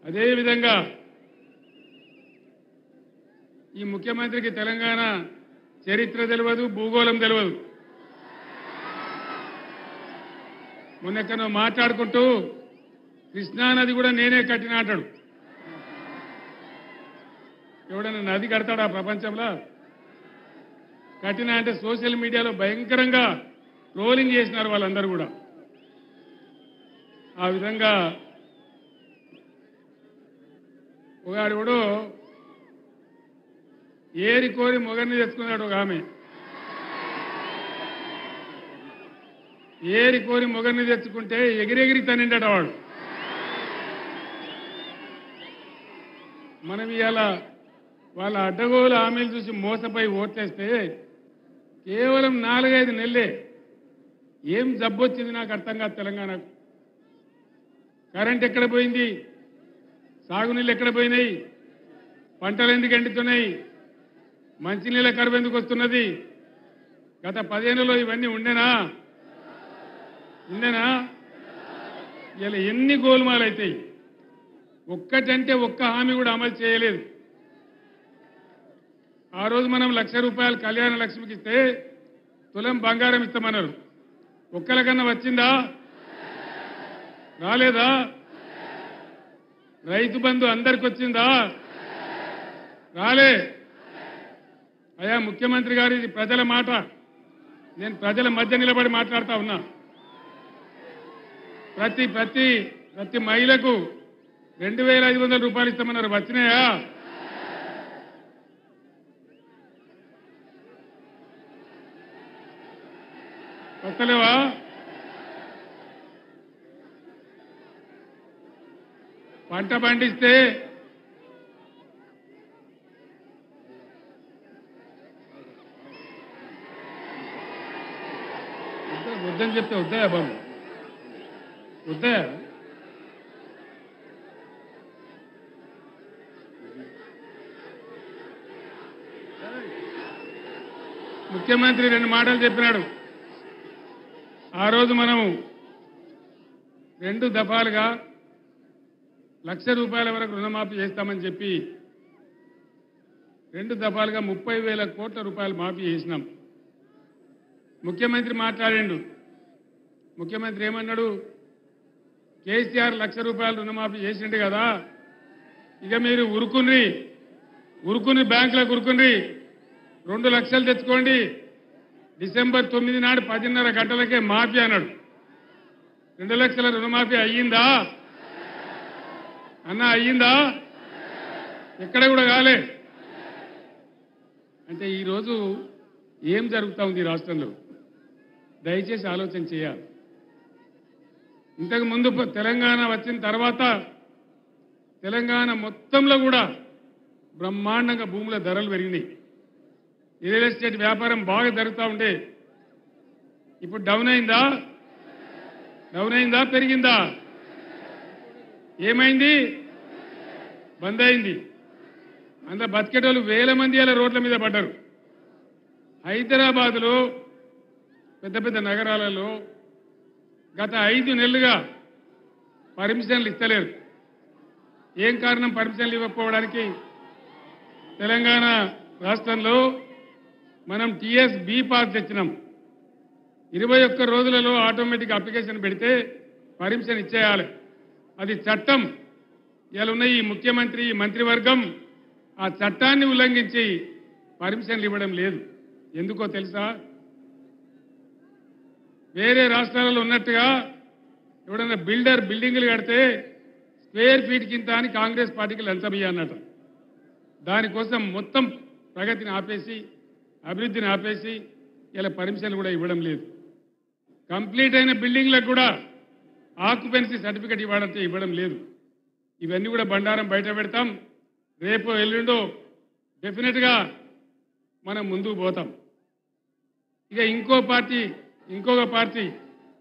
అదేవిధంగా ఈ ముఖ్యమంత్రికి తెలంగాణ చరిత్ర తెలియదు భూగోళం తెలియదు మొన్న ఎక్కడో మాట్లాడుకుంటూ కృష్ణానది కూడా నేనే కట్టిన అంటాడు ఎవడన్నా నది కడతాడా ప్రపంచంలో కట్టిన అంటే సోషల్ మీడియాలో భయంకరంగా ట్రోలింగ్ చేసినారు వాళ్ళందరూ కూడా ఆ విధంగా ఒకడు కూడా ఏరి కోరి మొగర్ని తెచ్చుకున్నాడు ఒక ఆమె ఏరి కోరి మొగర్ని తెచ్చుకుంటే ఎగిరెగిరి తనిండట వాడు మనం ఇవాళ వాళ్ళ అడ్డగోలు హామీలు చూసి మోసపోయి ఓట్లేస్తే కేవలం నాలుగైదు నెలలే ఏం జబ్బు వచ్చింది నాకు అర్థం కాదు తెలంగాణకు కరెంట్ ఎక్కడ పోయింది సాగునీళ్ళు ఎక్కడ పోయినాయి పంటలు ఎందుకు ఎండుతున్నాయి మంచినీళ్ళ కరువు ఎందుకు వస్తున్నది గత పదిహేనులో ఇవన్నీ ఉండేనా ఉండేనా ఇలా ఎన్ని గోల్మాలు అవుతాయి ఒక్కటంటే ఒక్క హామీ కూడా అమలు చేయలేదు ఆ రోజు మనం లక్ష రూపాయలు కళ్యాణ లక్ష్మికి ఇస్తే తులం బంగారం ఇస్తామన్నారు ఒక్కరికన్నా వచ్చిందా రాలేదా రైతు బంధు అందరికి వచ్చిందా రాలే అయ్యా ముఖ్యమంత్రి గారు ఇది ప్రజల మాట నేను ప్రజల మధ్య నిలబడి మాట్లాడుతా ఉన్నా ప్రతి ప్రతి ప్రతి మహిళకు రెండు వేల ఐదు వందల రూపాయలు ఇస్తామన్నారు వచ్చినాయా వస్తలేవా పంట పండిస్తే వద్ద- వద్దని చెప్తే వద్దాయా బాబు వద్దాయా ముఖ్యమంత్రి రెండు మాటలు చెప్పినాడు ఆ రోజు మనం రెండు దఫాలుగా లక్ష రూపాయల వరకు రుణమాఫీ చేస్తామని చెప్పి రెండు దఫాలుగా ముప్పై వేల కోట్ల రూపాయలు మాఫీ చేసినాం ముఖ్యమంత్రి మాట్లాడిండు ముఖ్యమంత్రి ఏమన్నాడు కేసీఆర్ లక్ష రూపాయలు రుణమాఫీ చేసిండు కదా ఇక మీరు ఉరుకుని ఉరుకుని బ్యాంకులకు ఉరుకుని రెండు లక్షలు తెచ్చుకోండి డిసెంబర్ తొమ్మిది నాడు పదిన్నర గంటలకే మాఫీ అన్నాడు రెండు లక్షల రుణమాఫీ అయ్యిందా అన్న అయ్యిందా ఎక్కడ కూడా కాలే అంటే ఈరోజు ఏం జరుగుతూ ఉంది ఈ రాష్ట్రంలో దయచేసి ఆలోచన చేయాలి ఇంతకు ముందు ప- తెలంగాణ వచ్చిన తర్వాత తెలంగాణ మొత్తంలో కూడా బ్రహ్మాండంగా భూముల ధరలు పెరిగినాయి రియల్ ఎస్టేట్ వ్యాపారం బాగా జరుగుతూ ఉండే ఇప్పుడు డౌన్ అయిందా డౌన్ అయిందా పెరిగిందా ఏమైంది బంద్ అయింది అందులో బతికేటోళ్ళు వేల మంది అలా రోడ్ల మీద పడ్డారు హైదరాబాదులో పెద్ద పెద్ద నగరాలలో గత ఐదు నెలలుగా పర్మిషన్లు ఇస్తలేరు ఏం కారణం పర్మిషన్లు ఇవ్వకపోవడానికి తెలంగాణ రాష్ట్రంలో మనం టిఎస్ బి పాస్ తెచ్చినాం ఇరవై ఒక్క రోజులలో ఆటోమేటిక్ అప్లికేషన్ పెడితే పర్మిషన్ ఇచ్చేయాలి అది చట్టం ఇలా ఉన్న ఈ ముఖ్యమంత్రి ఈ మంత్రివర్గం ఆ చట్టాన్ని ఉల్లంఘించి పర్మిషన్లు ఇవ్వడం లేదు ఎందుకో తెలుసా వేరే రాష్ట్రాలలో ఉన్నట్టుగా ఎవడన్నా బిల్డర్ బిల్డింగ్లు కడితే స్క్వేర్ ఫీట్ కింద అని కాంగ్రెస్ పార్టీకి లంచం అన్నట దానికోసం మొత్తం ప్రగతిని ఆపేసి అభివృద్ధిని ఆపేసి ఇలా పర్మిషన్లు కూడా ఇవ్వడం లేదు కంప్లీట్ అయిన బిల్డింగ్లకు కూడా ఆక్యుపెన్సీ సర్టిఫికెట్ ఇవ్వాలంటే ఇవ్వడం లేదు ఇవన్నీ కూడా బండారం బయట పెడతాం రేపు ఎల్లుండో డెఫినెట్గా మనం ముందుకు పోతాం ఇక ఇంకో పార్టీ ఇంకొక పార్టీ